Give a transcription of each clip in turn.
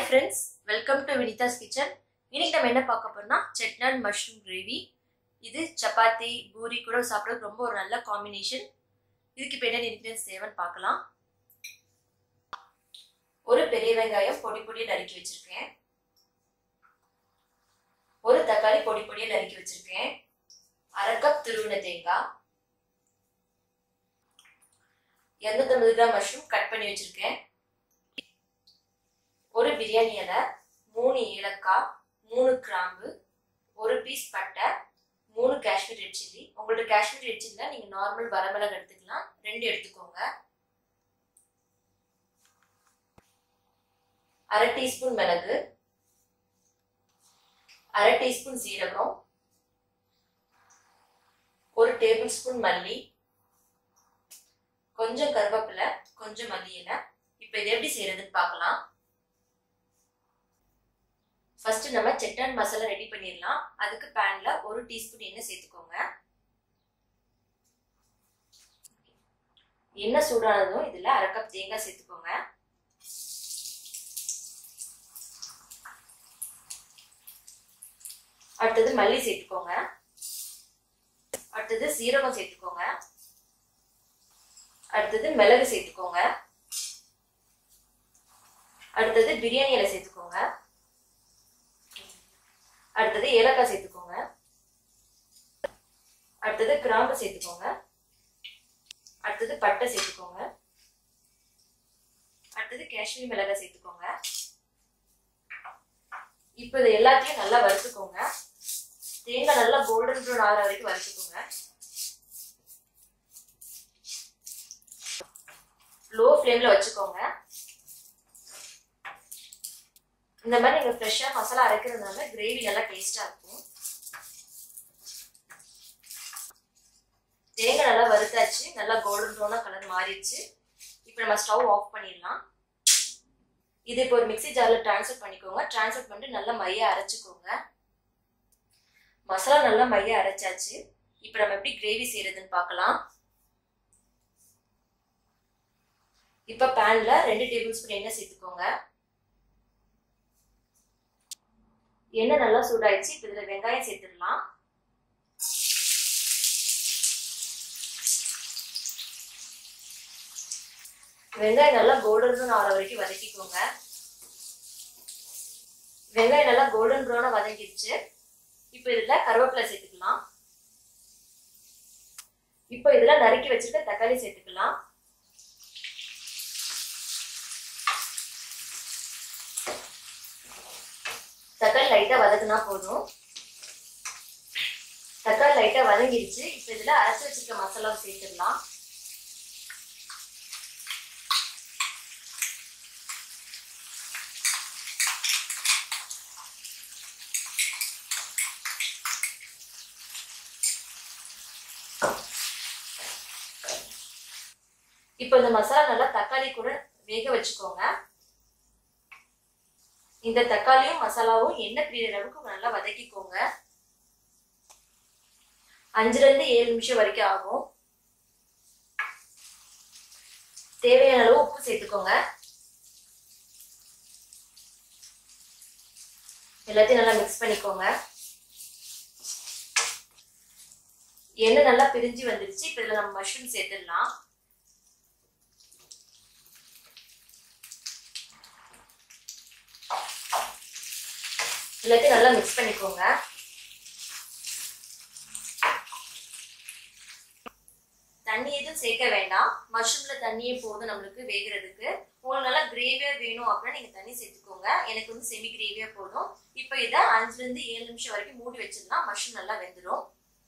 friends welcome to Vinitha's kitchen இன்னைக்கு நம்ம என்ன பார்க்க போறோம்னா செட்னட் மஷ்ரூம் கிரேவி இது சப்பாத்தி பூரி கூட சாப்பிட்றதுக்கு ரொம்ப ஒரு நல்ல காம்பினேஷன் இதுக்கு இப்போ என்ன இன்க்ரீடியன்ஸ் தேவைன்னு பார்க்கலாம் ஒரு பெரிய வெங்காயம் பொடி பொடியாக நறுக்கி வச்சிருக்கேன் ஒரு தக்காளி பொடி பொடியாக நறுக்கி வச்சிருக்கேன் அரை கப் துருவின தேங்காய் இரநூத்தம்பது கிராம் மஷ்ரூம் கட் பண்ணி வச்சிருக்கேன் ஒரு பிரியாணி இலை மூணு ஏலக்காய் மூணு கிராம்பு ஒரு பீஸ் பட்டை மூணு காஷ்மீர் ரெட் சில்லி உங்கள்ட்ட காஷ்மீர் ரெட் சில்லினா நீங்கள் நார்மல் வரமிளகு எடுத்துக்கலாம் ரெண்டு எடுத்துக்கோங்க அரை டீஸ்பூன் மிளகு அரை டீஸ்பூன் சீரகம் ஒரு டேபிள் ஸ்பூன் மல்லி கொஞ்சம் கருவேப்பிலை கொஞ்சம் மல்லி இலை இப்போ இது எப்படி செய்யறதுன்னு பார்க்கலாம் ஃபர்ஸ்ட் நம்ம செட்டன் மசாலா ரெடி பண்ணிடலாம் அதுக்கு பேன்ல ஒரு டீஸ்பூன் எண்ணெய் சேர்த்துக்கோங்க எண்ணெய் சூடானதும் இதுல அரை கப் தேங்காய் சேர்த்துக்கோங்க அடுத்தது மல்லி சேர்த்துக்கோங்க அடுத்தது சீரகம் சேர்த்துக்கோங்க அடுத்தது மிளகு சேர்த்துக்கோங்க அடுத்தது பிரியாணி இலை சேர்த்துக்கோங்க அடுத்தது ஏலக்காய் சேர்த்துக்கோங்க அடுத்தது கிராம்பு சேர்த்துக்கோங்க அடுத்தது பட்டை சேர்த்துக்கோங்க அடுத்தது காஷ்மீர் மிளகாய் சேர்த்துக்கோங்க இப்போ இது எல்லாத்தையும் நல்லா வறுத்துக்கோங்க தேங்காய் நல்லா கோல்டன் ப்ரௌன் ஆகிற வரைக்கும் வறுத்துக்கோங்க லோ ஃப்ளேம்ல வச்சுக்கோங்க இந்த மாதிரி நீங்கள் ஃப்ரெஷ்ஷாக மசாலா அரைக்கிறதுனால கிரேவி நல்லா டேஸ்ட்டாக இருக்கும் தேங்காய் நல்லா வறுத்தாச்சு நல்லா கோல்டன் ப்ரௌனாக கலர் மாறிடுச்சு இப்போ நம்ம ஸ்டவ் ஆஃப் பண்ணிடலாம் இது இப்போ ஒரு மிக்சி ஜாரில் ட்ரான்ஸ்ஃபர் பண்ணிக்கோங்க ட்ரான்ஸ்ஃபர் பண்ணிட்டு நல்லா மைய அரைச்சிக்கோங்க மசாலா நல்லா மைய அரைச்சாச்சு இப்போ நம்ம எப்படி கிரேவி செய்யறதுன்னு பார்க்கலாம் இப்போ பேனில் ரெண்டு டேபிள் ஸ்பூன் எண்ணெய் சேர்த்துக்கோங்க எண்ணெய் நல்லா சூடாயிடுச்சு இப்போ இதில் வெங்காயம் சேர்த்துடலாம் வெங்காயம் நல்லா கோல்டன் ப்ரௌன் ஆகிற வரைக்கும் வதக்கிக்கோங்க வெங்காயம் நல்லா கோல்டன் ப்ரௌனாக வதங்கிடுச்சு இப்போ இதில் கருவேப்பிலை சேர்த்துக்கலாம் இப்போ இதில் நறுக்கி வச்சிருக்க தக்காளி சேர்த்துக்கலாம் தக்காளி லைட்டாக வதக்குனா போதும் தக்காளி லைட்டாக வதங்கிடுச்சு இப்போ இதில் அரைச்சி வச்சிருக்க மசாலாவை சேர்த்துடலாம் இப்போ இந்த மசாலா நல்லா தக்காளி கூட வேக வச்சுக்கோங்க இந்த தக்காளியும் மசாலாவும் எண்ணெய் பிரியிற அளவுக்கு நல்லா வதக்கிக்கோங்க அஞ்சுல இருந்து ஏழு நிமிஷம் வரைக்கும் ஆகும் தேவையான அளவு உப்பு சேர்த்துக்கோங்க எல்லாத்தையும் நல்லா மிக்ஸ் பண்ணிக்கோங்க எண்ணெய் நல்லா பிரிஞ்சு வந்துருச்சு இப்போ இதில் நம்ம மஷ்ரூம் சேர்த்துடலாம் எல்லாத்தையும் நல்லா மிக்ஸ் பண்ணிக்கோங்க தண்ணி எதுவும் சேர்க்க வேண்டாம் மஷ்ரூம்ல தண்ணியே போதும் நம்மளுக்கு வேகிறதுக்கு உங்களுக்கு நல்லா கிரேவியா வேணும் அப்படின்னா நீங்க தண்ணி சேர்த்துக்கோங்க எனக்கு வந்து செமி கிரேவியா போதும் இப்போ இதை அஞ்சுல இருந்து ஏழு நிமிஷம் வரைக்கும் மூடி வச்சிடலாம் மஷ்ரூம் நல்லா வெந்துடும்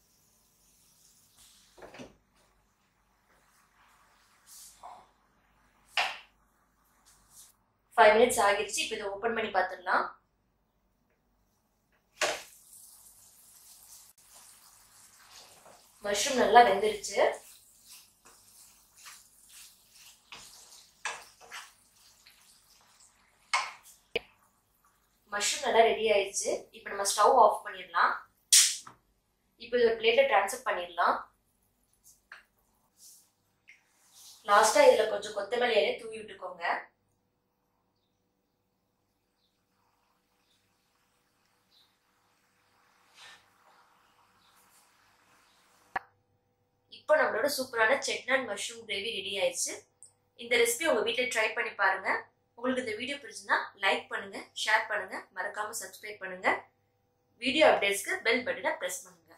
ஃபைவ் மினிட்ஸ் ஆகிடுச்சு இப்போ இதை ஓப்பன் பண்ணி பார்த்துடலாம் மஷ்ரூம் நல்லா வெந்துருச்சு மஷ்ரூம் நல்லா ரெடி ஆயிடுச்சு இப்போ நம்ம ஸ்டவ் ஆஃப் பண்ணிடலாம் இப்போ இது ஒரு பிளேட்ல ட்ரான்ஸ்ஃபர் பண்ணிடலாம் லாஸ்டா இதுல கொஞ்சம் கொத்தமல்லி இலையை தூவி விட்டுக்கோங்க இப்போ நம்மளோட சூப்பரான செட்னட் மஷ்ரூம் கிரேவி ரெடி ஆயிடுச்சு இந்த ரெசிபி உங்க வீட்டில் ட்ரை பண்ணி பாருங்க உங்களுக்கு இந்த வீடியோ பிடிச்சுன்னா லைக் பண்ணுங்க ஷேர் பண்ணுங்க மறக்காம சப்ஸ்கிரைப் பண்ணுங்க வீடியோ அப்டேட்ஸ்க்கு பெல் பட்டனை ப்ரெஸ் பண்ணுங்க